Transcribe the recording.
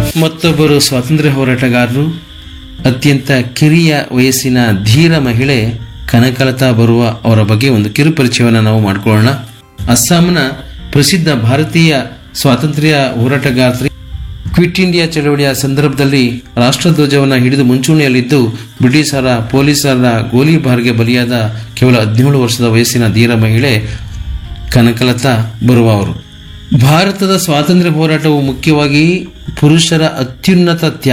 ಮತ್ತೊಬ್ಬರು ಸ್ವಾತಂತ್ರ್ಯ ಹೋರಾಟಗಾರರು ಅತ್ಯಂತ ಕಿರಿಯ ವಯಸ್ಸಿನ ಧೀರ ಮಹಿಳೆ ಕನಕಲತಾ ಬರುವ ಅವರ ಬಗ್ಗೆ ಒಂದು ಕಿರು ಪರಿಚಯವನ್ನು ನಾವು ಮಾಡಿಕೊಳ್ಳೋಣ ಅಸ್ಸಾಂನ ಪ್ರಸಿದ್ಧ ಭಾರತೀಯ ಸ್ವಾತಂತ್ರ್ಯ ಹೋರಾಟಗಾರ್ತಿ ಕ್ವಿಟ್ ಇಂಡಿಯಾ ಚಳವಳಿಯ ಸಂದರ್ಭದಲ್ಲಿ ರಾಷ್ಟ್ರಧ್ವಜವನ್ನು ಹಿಡಿದು ಮುಂಚೂಣಿಯಲ್ಲಿದ್ದು ಬ್ರಿಟಿಷರ ಪೊಲೀಸರ ಗೋಲಿಬಾರ್ಗೆ ಬಲಿಯಾದ ಕೇವಲ ಹದಿನೇಳು ವರ್ಷದ ವಯಸ್ಸಿನ ಧೀರ ಮಹಿಳೆ ಕನಕಲತಾ ಬರುವ ಅವರು ಭಾರತದ ಸ್ವಾತಂತ್ರ್ಯ ಹೋರಾಟವು ಮುಖ್ಯವಾಗಿ ಪುರುಷರ ಅತ್ಯುನ್ನತ ತ್ಯಾಗ